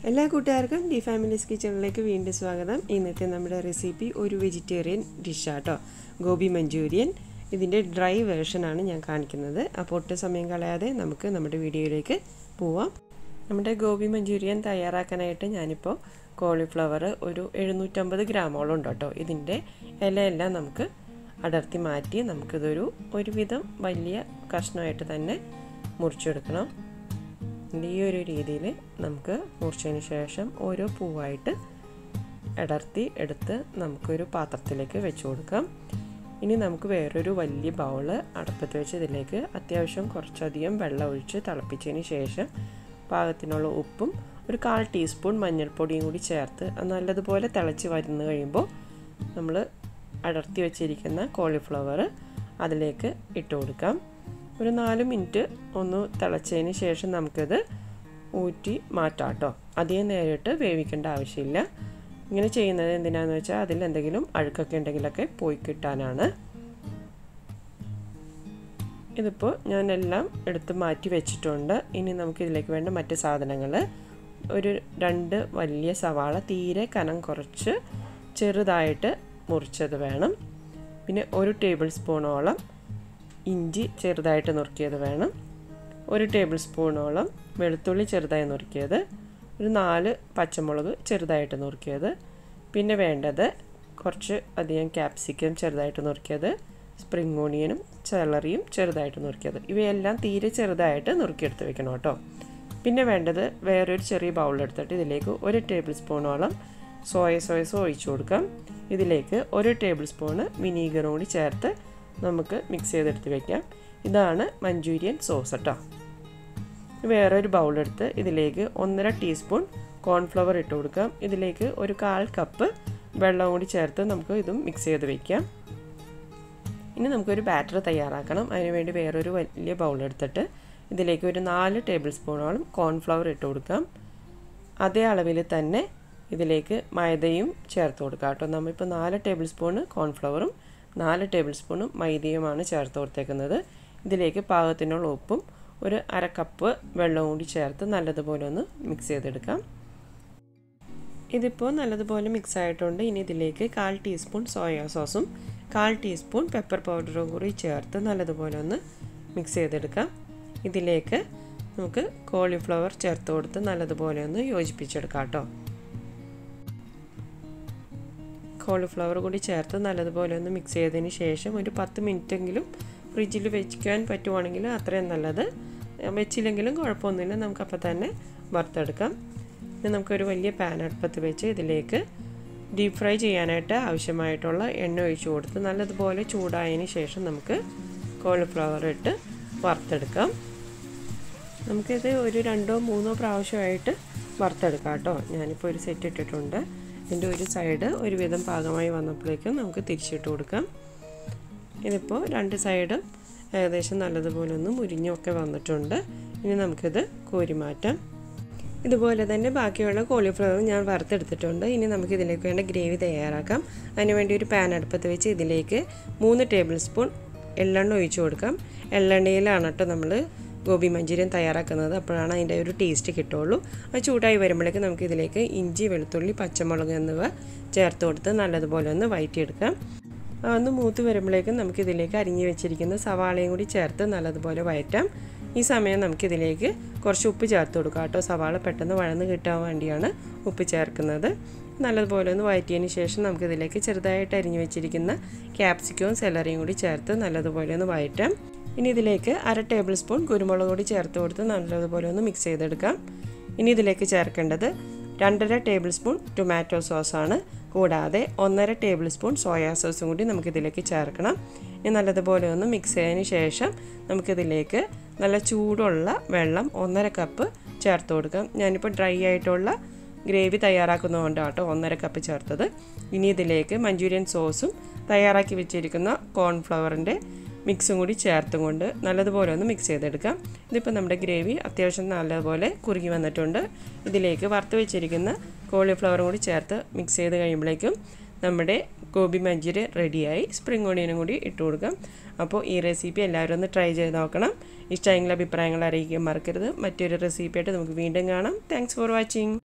എല്ലാ കൂട്ടുകാർക്കും D families കിച്ചണിലേക്ക് വീണ്ടും സ്വാഗതം ഇന്നത്തെ നമ്മുടെ റെസിപ്പി ഒരു വെജിറ്റേറിയൻ ഡിഷാട്ടോ ഗോബി മഞ്ചൂരിയൻ ഇതിൻ്റെ ഡ്രൈ വേർഷനാണ് ഞാൻ കാണിക്കുന്നത് അപ്പോൾ ഒട്ടും സമയം കളയാതെ നമുക്ക് നമ്മുടെ വീഡിയോയിലേക്ക് പോവാം നമ്മുടെ ഗോബി മഞ്ചൂരിയൻ തയ്യാറാക്കാനായിട്ട് ഞാനിപ്പോൾ കോളിഫ്ലവർ ഒരു എഴുന്നൂറ്റമ്പത് ഗ്രാമോളം ഉണ്ട് കേട്ടോ ഇതിൻ്റെ ഇലയെല്ലാം നമുക്ക് അടർത്തി മാറ്റി നമുക്കിതൊരു ഒരുവിധം വലിയ കഷ്ണമായിട്ട് തന്നെ മുറിച്ചെടുക്കണം ഈ ഒരു രീതിയിൽ നമുക്ക് മുറിച്ചതിന് ശേഷം ഓരോ പൂവായിട്ട് അടർത്തി എടുത്ത് നമുക്കൊരു പാത്രത്തിലേക്ക് വെച്ച് കൊടുക്കാം ഇനി നമുക്ക് വേറൊരു വലിയ ബൗള് അടപ്പത്ത് വെച്ച് ഇതിലേക്ക് അത്യാവശ്യം കുറച്ചധികം വെള്ളം ഒഴിച്ച് തിളപ്പിച്ചതിന് ശേഷം പാകത്തിനുള്ള ഉപ്പും ഒരു കാൽ ടീസ്പൂൺ മഞ്ഞൾപ്പൊടിയും കൂടി ചേർത്ത് നല്ലതുപോലെ തിളച്ച് വരുന്നു കഴിയുമ്പോൾ നമ്മൾ അടർത്തി വെച്ചിരിക്കുന്ന കോളിഫ്ലവർ അതിലേക്ക് ഇട്ട് കൊടുക്കാം ഒരു നാല് മിനിറ്റ് ഒന്ന് തിളച്ചതിന് ശേഷം നമുക്കത് ഊറ്റി മാറ്റാം കേട്ടോ അധികം നേരിട്ട് വേവിക്കേണ്ട ആവശ്യമില്ല ഇങ്ങനെ ചെയ്യുന്നത് എന്തിനാണെന്ന് വെച്ചാൽ അതിൽ എന്തെങ്കിലും അഴുക്കൊക്കെ ഉണ്ടെങ്കിലൊക്കെ പോയി കിട്ടാനാണ് ഇതിപ്പോൾ ഞാനെല്ലാം എടുത്ത് മാറ്റി വെച്ചിട്ടുണ്ട് ഇനി നമുക്കിതിലേക്ക് വേണ്ട മറ്റ് സാധനങ്ങൾ ഒരു രണ്ട് വലിയ സവാള തീരെ കനം കുറച്ച് ചെറുതായിട്ട് മുറിച്ചത് വേണം പിന്നെ ഒരു ടേബിൾ സ്പൂണോളം ഇഞ്ചി ചെറുതായിട്ട് നുറുക്കിയത് വേണം ഒരു ടേബിൾ സ്പൂണോളം വെളുത്തുള്ളി ചെറുതായി നുറുക്കിയത് ഒരു നാല് പച്ചമുളക് ചെറുതായിട്ട് നുറുക്കിയത് പിന്നെ വേണ്ടത് കുറച്ച് അധികം ക്യാപ്സിക്കം ചെറുതായിട്ട് നുറുക്കിയത് സ്പ്രിംഗ് ഓണിയനും ചെലറിയും ചെറുതായിട്ട് നുറുക്കിയത് ഇവയെല്ലാം തീരെ ചെറുതായിട്ട് നുറുക്കിയെടുത്ത് വെക്കണം കേട്ടോ പിന്നെ വേണ്ടത് വേറൊരു ചെറിയ ബൗളെടുത്തിട്ട് ഇതിലേക്ക് ഒരു ടേബിൾ സ്പൂണോളം സോയ സോയസ് ഒഴിച്ചു കൊടുക്കാം ഇതിലേക്ക് ഒരു ടേബിൾ സ്പൂണ് വിനീഗറും കൂടി ചേർത്ത് നമുക്ക് മിക്സ് ചെയ്തെടുത്ത് വെക്കാം ഇതാണ് മഞ്ചൂരിയൻ സോസ് കേട്ടോ വേറൊരു ബൗളെടുത്ത് ഇതിലേക്ക് ഒന്നര ടീസ്പൂൺ കോൺഫ്ലവർ ഇട്ട് കൊടുക്കാം ഇതിലേക്ക് ഒരു കാൽ കപ്പ് വെള്ളം കൂടി ചേർത്ത് നമുക്ക് ഇതും മിക്സ് ചെയ്ത് വെക്കാം ഇനി നമുക്കൊരു ബാറ്റർ തയ്യാറാക്കണം അതിനുവേണ്ടി വേറൊരു വലിയ ബൗളെടുത്തിട്ട് ഇതിലേക്ക് ഒരു നാല് ടേബിൾ സ്പൂണോളം കോൺഫ്ലവർ ഇട്ട് കൊടുക്കാം അതേ അളവിൽ തന്നെ ഇതിലേക്ക് മൈദയും ചേർത്ത് കൊടുക്കാം കേട്ടോ നമ്മളിപ്പോൾ നാല് ടേബിൾ സ്പൂണ് കോൺഫ്ലവറും നാല് ടേബിൾ സ്പൂണും മൈദയുമാണ് ചേർത്ത് കൊടുത്തേക്കുന്നത് ഇതിലേക്ക് പാകത്തിനുള്ള ഉപ്പും ഒരു അര കപ്പ് വെള്ളവും കൂടി ചേർത്ത് നല്ലതുപോലെ ഒന്ന് മിക്സ് ചെയ്തെടുക്കാം ഇതിപ്പോൾ നല്ലതുപോലെ മിക്സ് ആയിട്ടുണ്ട് ഇനി ഇതിലേക്ക് കാൽ ടീസ്പൂൺ സോയാ സോസും കാൽ ടീസ്പൂൺ പെപ്പർ പൗഡറും കൂടി ചേർത്ത് നല്ലതുപോലെ ഒന്ന് മിക്സ് ചെയ്തെടുക്കാം ഇതിലേക്ക് നമുക്ക് കോളിഫ്ലവർ ചേർത്ത് കൊടുത്ത് നല്ലതുപോലെ ഒന്ന് യോജിപ്പിച്ചെടുക്കാം കേട്ടോ കോളിഫ്ലവർ കൂടി ചേർത്ത് നല്ലതുപോലെ ഒന്ന് മിക്സ് ചെയ്തതിന് ശേഷം ഒരു പത്ത് മിനിറ്റെങ്കിലും ഫ്രിഡ്ജിൽ വെക്കാൻ പറ്റുവാണെങ്കിൽ അത്രയും നല്ലത് വെച്ചില്ലെങ്കിലും കുഴപ്പമൊന്നുമില്ല നമുക്കപ്പോൾ തന്നെ വറുത്തെടുക്കാം ഇനി നമുക്കൊരു വലിയ പാൻ അടുപ്പത്ത് വെച്ച് ഇതിലേക്ക് ഡീപ്പ് ഫ്രൈ ചെയ്യാനായിട്ട് ആവശ്യമായിട്ടുള്ള എണ്ണ ഒഴിച്ചു കൊടുത്ത് നല്ലതുപോലെ ചൂടായതിന് ശേഷം നമുക്ക് കോളിഫ്ലവർ ഇട്ട് വറുത്തെടുക്കാം നമുക്കിത് ഒരു രണ്ടോ മൂന്നോ പ്രാവശ്യമായിട്ട് വറുത്തെടുക്കാം കേട്ടോ ഞാനിപ്പോൾ ഒരു സെറ്റ് ഇട്ടിട്ടുണ്ട് ഇതിൻ്റെ ഒരു സൈഡ് ഒരുവിധം പാകമായി വന്നപ്പോഴേക്കും നമുക്ക് തിരിച്ചിട്ട് കൊടുക്കാം ഇതിപ്പോൾ രണ്ട് സൈഡും ഏകദേശം നല്ലതുപോലെ ഒന്ന് മുരിഞ്ഞൊക്കെ വന്നിട്ടുണ്ട് ഇനി നമുക്കിത് കോരി മാറ്റാം ഇതുപോലെ തന്നെ ബാക്കിയുള്ള കോളിഫ്ലവർ ഞാൻ വറുത്തെടുത്തിട്ടുണ്ട് ഇനി നമുക്ക് ഇതിലേക്ക് വേണ്ട ഗ്രേവി തയ്യാറാക്കാം അതിനുവേണ്ടി ഒരു പാൻ അടുപ്പത്ത് വെച്ച് ഇതിലേക്ക് മൂന്ന് ടേബിൾ സ്പൂൺ എള്ളെണ്ണ ഒഴിച്ചു കൊടുക്കാം എള്ളെണ്ണയിലാണ് കേട്ടോ നമ്മൾ ഗോബി മഞ്ചൂരിയൻ തയ്യാറാക്കുന്നത് അപ്പോഴാണ് അതിൻ്റെ ഒരു ടേസ്റ്റ് കിട്ടുള്ളൂ അത് ചൂടായി വരുമ്പോഴേക്ക് നമുക്ക് ഇതിലേക്ക് ഇഞ്ചി വെളുത്തുള്ളി പച്ചമുളക് എന്നിവ ചേർത്ത് കൊടുത്ത് നല്ലതുപോലെ ഒന്ന് വയറ്റിയെടുക്കാം ഒന്ന് മൂത്ത് വരുമ്പോഴേക്കും നമുക്കിതിലേക്ക് അരിഞ്ഞു വെച്ചിരിക്കുന്ന സവാളയും കൂടി ചേർത്ത് നല്ലതുപോലെ വയറ്റാം ഈ സമയം നമുക്കിതിലേക്ക് കുറച്ച് ഉപ്പ് ചേർത്ത് കൊടുക്കാം കേട്ടോ സവാള പെട്ടെന്ന് വഴന്ന് കിട്ടാൻ വേണ്ടിയാണ് ഉപ്പ് ചേർക്കുന്നത് നല്ലതുപോലെ ഒന്ന് വയറ്റിയതിന് ശേഷം നമുക്കിതിലേക്ക് ചെറുതായിട്ട് അരിഞ്ഞു വെച്ചിരിക്കുന്ന ക്യാപ്സിക്കവും സെലറിയും കൂടി ചേർത്ത് നല്ലതുപോലെ ഒന്ന് വയറ്റാം ഇനി ഇതിലേക്ക് അര ടേബിൾ സ്പൂൺ കുരുമുളക് കൂടി ചേർത്ത് കൊടുത്ത് നല്ലതുപോലെ ഒന്ന് മിക്സ് ചെയ്തെടുക്കാം ഇനി ഇതിലേക്ക് ചേർക്കേണ്ടത് രണ്ടര ടേബിൾ സ്പൂൺ ടൊമാറ്റോ സോസാണ് കൂടാതെ ഒന്നര ടേബിൾ സ്പൂൺ സോയാ സോസും കൂടി നമുക്കിതിലേക്ക് ചേർക്കണം ഇനി നല്ലതുപോലെ ഒന്ന് മിക്സ് ചെയ്തതിന് ശേഷം നമുക്കിതിലേക്ക് നല്ല ചൂടുള്ള വെള്ളം ഒന്നര കപ്പ് ചേർത്ത് കൊടുക്കാം ഞാനിപ്പോൾ ഡ്രൈ ആയിട്ടുള്ള ഗ്രേവി തയ്യാറാക്കുന്നതുകൊണ്ടാണ് കേട്ടോ ഒന്നര കപ്പ് ചേർത്തത് ഇനി ഇതിലേക്ക് മഞ്ചൂരിയൻ സോസും തയ്യാറാക്കി വെച്ചിരിക്കുന്ന കോൺഫ്ലവറിൻ്റെ മിക്സും കൂടി ചേർത്തും കൊണ്ട് നല്ലതുപോലെ ഒന്ന് മിക്സ് ചെയ്തെടുക്കാം ഇതിപ്പോൾ നമ്മുടെ ഗ്രേവി അത്യാവശ്യം നല്ലതുപോലെ കുറുകി വന്നിട്ടുണ്ട് ഇതിലേക്ക് വറുത്ത് വെച്ചിരിക്കുന്ന കോളിഫ്ലവറും കൂടി ചേർത്ത് മിക്സ് ചെയ്ത് കഴിയുമ്പോഴേക്കും നമ്മുടെ ഗോബി മഞ്ചൂരിയൻ റെഡിയായി സ്പ്രിംഗ് ഓണിയനും കൂടി ഇട്ട് കൊടുക്കാം അപ്പോൾ ഈ റെസിപ്പി എല്ലാവരും ഒന്ന് ട്രൈ ചെയ്ത് നോക്കണം ഇഷ്ടമെങ്കിൽ അഭിപ്രായങ്ങൾ അറിയിക്കാൻ മറക്കരുത് മറ്റൊരു റെസിപ്പിയായിട്ട് നമുക്ക് വീണ്ടും കാണാം താങ്ക്സ് ഫോർ വാച്ചിങ്